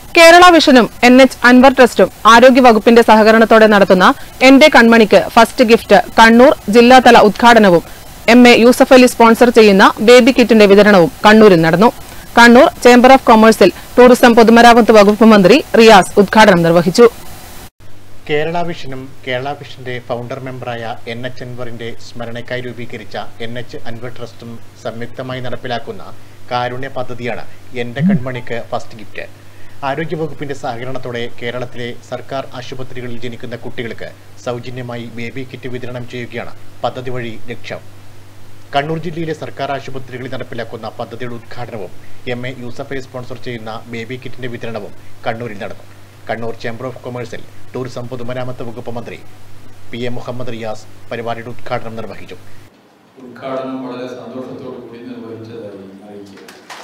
കേരള വിഷനും N H Anwar ട്രസ്റ്റും ആരോഗ്യ വകുപ്പിന്റെ സഹകരണത്തോടെ നടത്തുന്ന എന്റെ കൺമണിക്ക് ഫസ്റ്റ് ഗിഫ്റ്റ് കണ്ണൂർ ജില്ലാതല ഉദ്ഘാടനവും M A Yusuf Ali sponsor ചെയ്യുന്ന ബേബി കിറ്റിന്റെ വിതരണവും കണ്ണൂരിൽ നടന്നു കണ്ണൂർ ചേംബർ ഓഫ് കൊമേഴ്സിൽ ടൂറിസം പൊതുമരാമത്ത് വകുപ്പ് മന്ത്രി റിയാസ് ഉദ്ഘാടനം നിർവഹിച്ചു കേരള വിഷനും കേരള വിഷന്റെ ഫൗണ്ടർ മെമ്പറായ എൻ എച്ച് അൻവറിന്റെ സ്മരണയ്ക്കായി രൂപീകരിച്ച എൻ എച്ച് അൻവർ ട്രസ്റ്റും സംയുക്തമായി നടപ്പിലാക്കുന്ന കാരുണ്യ പദ്ധതിയാണ് എന്റെ കൺമണിക്ക് ഫസ്റ്റ് ഗിഫ്റ്റ് ആരോഗ്യവകുപ്പിന്റെ സഹകരണത്തോടെ കേരളത്തിലെ സർക്കാർ ആശുപത്രികളിൽ ജനിക്കുന്ന കുട്ടികൾക്ക് സൗജന്യമായി ബേബി കിറ്റ് വിതരണം ചെയ്യുകയാണ് പദ്ധതി വഴി ലക്ഷ്യം കണ്ണൂർ ജില്ലയിലെ സർക്കാർ ആശുപത്രികളിൽ നടപ്പിലാക്കുന്ന പദ്ധതിയുടെ ഉദ്ഘാടനവും എം എ യൂസഫെ സ്പോൺസർ ചെയ്യുന്ന ബേബി കിറ്റിന്റെ വിതരണവും കണ്ണൂരിൽ നടന്നു കണ്ണൂർ ചേംബർ ഓഫ് കൊമേഴ്സിൽ ടൂറിസം പൊതുമരാമത്ത് വകുപ്പ് മന്ത്രി പി എ മുഹമ്മദ് റിയാസ് പരിപാടിയുടെ ഉദ്ഘാടനം നിർവഹിച്ചു ഉദ്ഘാടനം വളരെ സന്തോഷത്തോടു കൂടി നിർവഹിച്ചതായി അറിയിക്കുക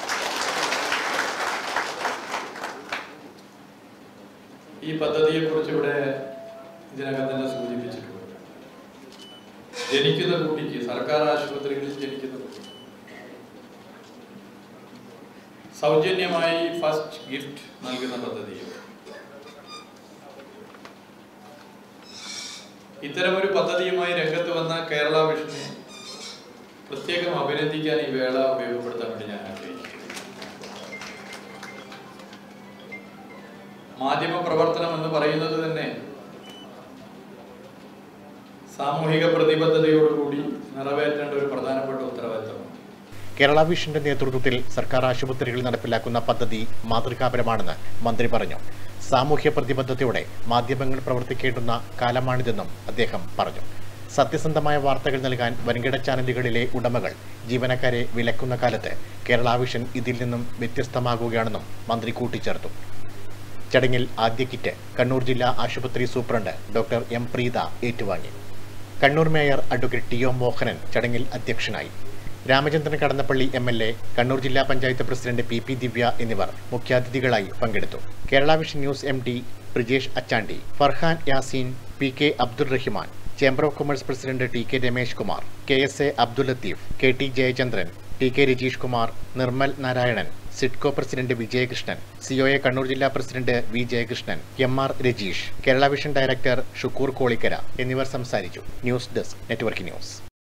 ഈ പദ്ധതിയെക്കുറിച്ച് ഇവിടെ ഇതിനകം തന്നെ സൂചിപ്പിച്ചിട്ടുണ്ട് ജനിക്കുന്ന കുട്ടിക്ക് സർക്കാർ ആശുപത്രികളിൽ ജനിക്കുന്ന കുട്ടി സൗജന്യമായി ഫസ്റ്റ് ഗിഫ്റ്റ് നൽകുന്ന പദ്ധതിയും ഇത്തരമൊരു പദ്ധതിയുമായി രംഗത്ത് വന്ന കേരള വിഷനെ പ്രത്യേകം അഭിനന്ദിക്കാൻ ഈ വേള ഉപയോഗപ്പെടുത്താൻ വേണ്ടി ഞാൻ ആഗ്രഹിക്കുന്നു മാധ്യമ പ്രവർത്തനം എന്ന് പറയുന്നത് തന്നെ സാമൂഹിക പ്രതിബദ്ധതയോടുകൂടി നിറവേറ്റേണ്ട ഒരു പ്രധാനപ്പെട്ട ഉത്തരവാദിത്തമാണ് കേരള വിഷന്റെ നേതൃത്വത്തിൽ സർക്കാർ ആശുപത്രികളിൽ നടപ്പിലാക്കുന്ന പദ്ധതി മാതൃകാപരമാണെന്ന് മന്ത്രി പറഞ്ഞു സാമൂഹ്യ പ്രതിബദ്ധതയോടെ മാധ്യമങ്ങൾ പ്രവർത്തിക്കേണ്ടുന്ന കാലമാണിതെന്നും അദ്ദേഹം പറഞ്ഞു സത്യസന്ധമായ വാർത്തകൾ നൽകാൻ വൻകിട ചാനലുകളിലെ ഉടമകൾ ജീവനക്കാരെ വിലക്കുന്ന കാലത്ത് കേരള വിഷൻ ഇതിൽ നിന്നും വ്യത്യസ്തമാകുകയാണെന്നും മന്ത്രി കൂട്ടിച്ചേർത്തു ചടങ്ങിൽ ആദ്യ കിറ്റ് കണ്ണൂർ ജില്ലാ ആശുപത്രി സൂപ്രണ്ട് ഡോക്ടർ എം പ്രീത ഏറ്റുവാങ്ങി Kannur mayor advocate T O Mohanan ചടങ്ങിൽ അധ്യക്ഷനായി Ramachandran Kadannappally M L A Kannur ജില്ലാ panchayat president P P Divya എന്നിവർ മുഖ്യാതിഥികളായി പങ്കെടുത്തു Kerala vision news M D Brijesh Achandi Farhan Yaseen P K Abdul Rahiman chamber of commerce president T K Ramesh Kumar K S A Abdul Latheef K T Jayachandran T K Rajeesh Kumar Nirmal Narayanan Sidco president Vijayakrishnan COA Kannur ജില്ലാ president V Jayakrishnan M R Rajeesh Kerala vision director Shukkoor Kolikkara എന്നിവർ സംസാരിച്ചു news desk network news